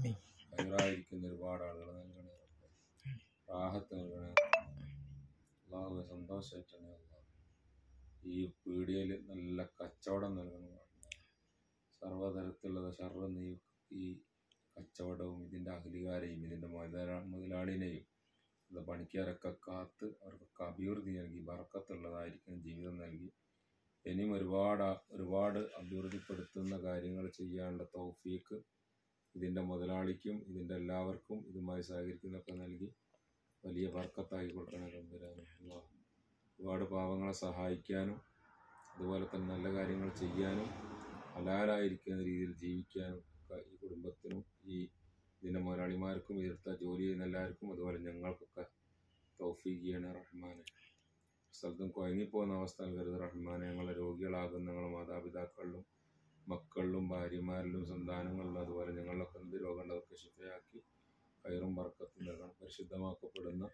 ആമീൻ. ഹൈറായിരിക്കുന്ന ഒരുപാട് ആളുകൾ നൽകണേ റബ്ബേ. റാഹത്ത് നൽകണേ അള്ളാഹു സന്തോഷമായിട്ടാണ് അള്ളാഹ് ഈ പീടികയിൽ നല്ല കച്ചവടം നൽകണം റഹ്മാനെ. സർവ്വതരത്തിലുള്ള ഷർറ് നീ ഈ കച്ചവടവും ഇതിൻ്റെ അഹലികാരെയും ഇതിൻ്റെ മുതലാ മുതലാളിനെയും ഇത് പണിക്കാരൊക്കെ കാത്ത് അവർക്കൊക്കെ അഭിവൃദ്ധി നൽകി ബറക്കത്തുള്ളതായിരിക്കും ജീവിതം നൽകി ഇനിയും ഒരുപാട് ആ- ഒരുപാട് അഭിവൃദ്ധിപ്പെടുത്തുന്ന കാര്യങ്ങൾ ചെയ്യാനുള്ള തൗഫീക്ക് ഇതിൻ്റെ മുതലാളിക്കും ഇതിൻ്റെ എല്ലാവർക്കും ഇതുമായി സഹകരിക്കുന്നൊക്കെ നൽകി വലിയ ബർക്കത്തായി കൊടുക്കണം തമ്പുരാനെ അല്ലാഹ്. ഒരുപാട് പാവങ്ങളെ സഹായിക്കാനും അതുപോലെ തന്നെ നല്ല കാര്യങ്ങൾ ചെയ്യാനും ഹലാലായിരിക്കുന്ന രീതിയിൽ ജീവിക്കാനും ഒക്കെ ഈ കുടുംബത്തിനും ഈ ഇതിൻ്റെ മുതലാളിമാർക്കും ഇതിലത്തെ ജോലി ചെയ്യുന്ന എല്ലാവർക്കും അതുപോലെ ഞങ്ങൾക്കൊക്കെ തൗഫീഖ് ചെയ്യണേ റഹ്മാനെ സ്ഥലത്തും കുഴങ്ങിപ്പോകുന്ന അവസ്ഥ നൽകരുത് റഹ്മാനെ ഞങ്ങളെ രോഗികളാകുന്ന ഞങ്ങളെ മാതാപിതാക്കളിലും മക്കളിലും ഭാര്യമാരിലും സന്താനങ്ങളിലും അതുപോലെ ഞങ്ങളിലൊക്കെ എന്ത് രോഗമുണ്ട് അതൊക്കെ ശുദ്ധയാക്കി കയറും പറക്കത്തും നൽകണം പരിശുദ്ധമാക്കപ്പെടുന്ന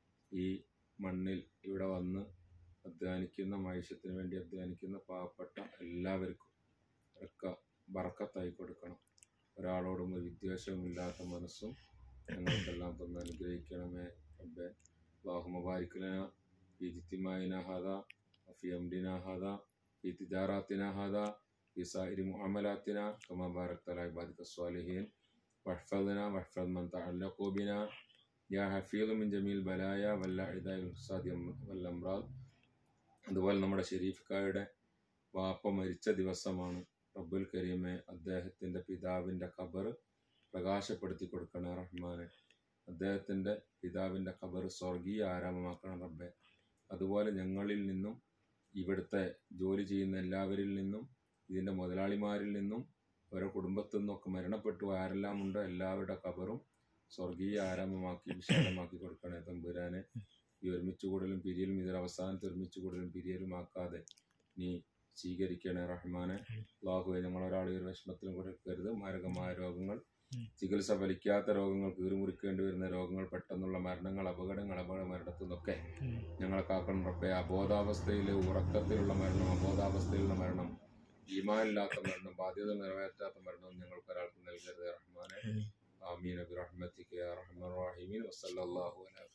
ഈ മണ്ണിൽ ഇവിടെ വന്ന് അധ്വാനിക്കുന്ന മൈഷ്യത്തിന് വേണ്ടി അധ്വാനിക്കുന്ന പാവപ്പെട്ട എല്ലാവർക്കും ഒക്കെ ബറക്കത്തായി കൊടുക്കണം ഒരാളോടും ഒരു വിദ്വേഷവും ഇല്ലാത്ത മനസ്സും ഞങ്ങൾക്കെല്ലാം തന്ന് അനുഗ്രഹിക്കണമേ റബ്ബേ اللهم بارك لنا في اجتماعنا هذا وفي أمرنا هذا في تجاراتنا هذا في سائر معاملاتنا كما باركت على عبادك الصالحين واحفظنا واحفظ من تعلقوا بنا يا حفيظ من جميع البلايا والأعداء والفساد والأمراض അതുപോലെ നമ്മുടെ ഷെരീഫ്ക്കായുടെ വാപ്പ മരിച്ച ദിവസമാണ് റബ്ബുൽ കരീമെ അദ്ദേഹത്തിൻ്റെ പിതാവിൻ്റെ ഖബർ പ്രകാശപ്പെടുത്തി കൊടുക്കണേ റഹ്മാനെ അദ്ദേഹത്തിൻ്റെ പിതാവിൻ്റെ ഖബർ സ്വർഗീയ ആരാമമാക്കണം റബ്ബെ അതുപോലെ ഞങ്ങളിൽ നിന്നും ഇവിടുത്തെ ജോലി ചെയ്യുന്ന എല്ലാവരിൽ നിന്നും ഇതിൻ്റെ മുതലാളിമാരിൽ നിന്നും ഓരോ കുടുംബത്തിൽ നിന്നൊക്കെ മരണപ്പെട്ടു ആരെല്ലാം ഉണ്ടോ എല്ലാവരുടെ ഖബറും സ്വർഗീയ ആരാമമാക്കി വിശാലമാക്കി കൊടുക്കണേ തമ്പുരാനെ ഈ ഒരുമിച്ച് കൂടലും പിരിയലും ഇതിൽ അവസാനത്തെ ഒരുമിച്ച് കൂടലും പിരിയലുമാക്കാതെ നീ സ്വീകരിക്കണേ റഹ്മാനെ അള്ളാഹുവെ ഞങ്ങളൊരാൾ ഈ ഒരു വിഷമത്തിലും കൊടുക്കരുത് മാരകമായ രോഗങ്ങൾ ചികിത്സ ഫലിക്കാത്ത രോഗങ്ങൾ കീറിമുറിക്കേണ്ടി വരുന്ന രോഗങ്ങൾ പെട്ടെന്നുള്ള മരണങ്ങൾ അപകടങ്ങൾ അപകട മരണത്തിൽ നിന്നൊക്കെ ഞങ്ങളെ കാക്കണം റബ്ബെ അബോധാവസ്ഥയിൽ ഉറക്കത്തിലുള്ള മരണം അബോധാവസ്ഥയിലുള്ള മരണം ഈമാനില്ലാത്ത മരണം ബാധ്യത നിറവേറ്റാത്ത മരണവും ഞങ്ങൾക്ക് ഒരാൾക്ക് നൽകരുത് റഹ്മാനെ ആമീൻ ബിറഹ്മതിക യാ റഹ്മാൻ റഹീമീൻ വസല്ലല്ലാഹു അലാ